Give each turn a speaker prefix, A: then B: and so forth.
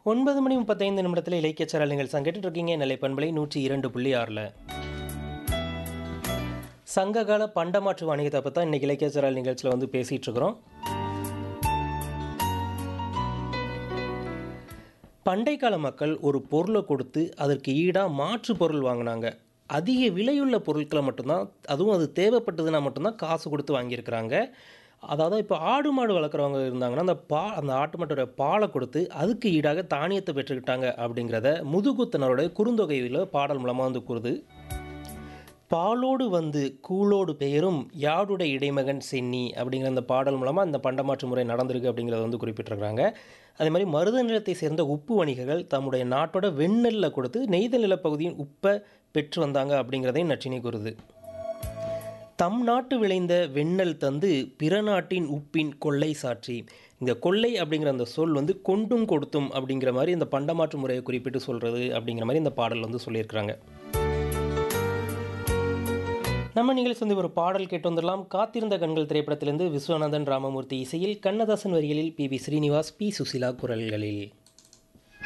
A: ஒன்பது மணி முப்பத்தைந்து நிமிடத்தில் இலக்கிய சேனல் நீங்கள் சங்கிட்டு இருக்கீங்க நெல்லை பண்பலை நூற்றி இரண்டு புள்ளி ஆறில் சங்ககால பண்டமாற்று வணிகத்தை பற்றி தான் இன்றைக்கி இலக்கிய சேனல் நிகழ்ச்சியில் வந்து பேசிகிட்டு இருக்கிறோம் பண்டை கால மக்கள் ஒரு பொருளை கொடுத்து அதற்கு ஈடாக மாற்று பொருள் வாங்கினாங்க அதிக விலையுள்ள பொருட்களை மட்டும்தான் அதுவும் அது தேவைப்பட்டதுன்னா மட்டும்தான் காசு கொடுத்து வாங்கியிருக்கிறாங்க அதாவது இப்போ ஆடு மாடு வளர்க்குறவங்க இருந்தாங்கன்னா அந்த பா அந்த ஆட்டு மாட்டோட பாலை கொடுத்து அதுக்கு ஈடாக தானியத்தை பெற்றுக்கிட்டாங்க அப்படிங்கிறத முதுகுத்தனரோட குறுந்தொகையில் பாடல் மூலமாக வந்து கூறுது பாலோடு வந்து கூலோடு பெயரும் யாடுட இடைமகன் சென்னி அப்படிங்கிற அந்த பாடல் மூலமாக இந்த பண்டமாற்று முறை நடந்திருக்கு அப்படிங்கிறத வந்து குறிப்பிட்டிருக்கிறாங்க அதே மாதிரி மருத நிலத்தை சேர்ந்த உப்பு வணிகர்கள் தம்முடைய நாட்டோட வெண்ணெல்ல கொடுத்து நெய்தல் நிலப்பகுதியின் உப்பை பெற்று வந்தாங்க அப்படிங்கிறதையும் நச்சினை கூறுது தம் நாட்டு விளைந்த வெண்ணெல் தந்து பிற நாட்டின் உப்பின் கொள்ளை சாட்சி இந்த கொள்ளை அப்படிங்கிற அந்த சொல் வந்து கொண்டும் கொடுத்தும் அப்படிங்கிற மாதிரி இந்த பண்டமாற்று முறையை குறிப்பிட்டு சொல்கிறது அப்படிங்கிற மாதிரி இந்த பாடல் வந்து சொல்லியிருக்கிறாங்க நம்ம நிகழ்ச்சி வந்து ஒரு பாடல் கேட்டு வந்துடலாம் காத்திருந்த கண்கள் திரைப்படத்திலிருந்து விஸ்வநாதன் ராமமூர்த்தி இசையில் கண்ணதாசன் வரிகளில் P V Srinivas P Susheela குரல்களில்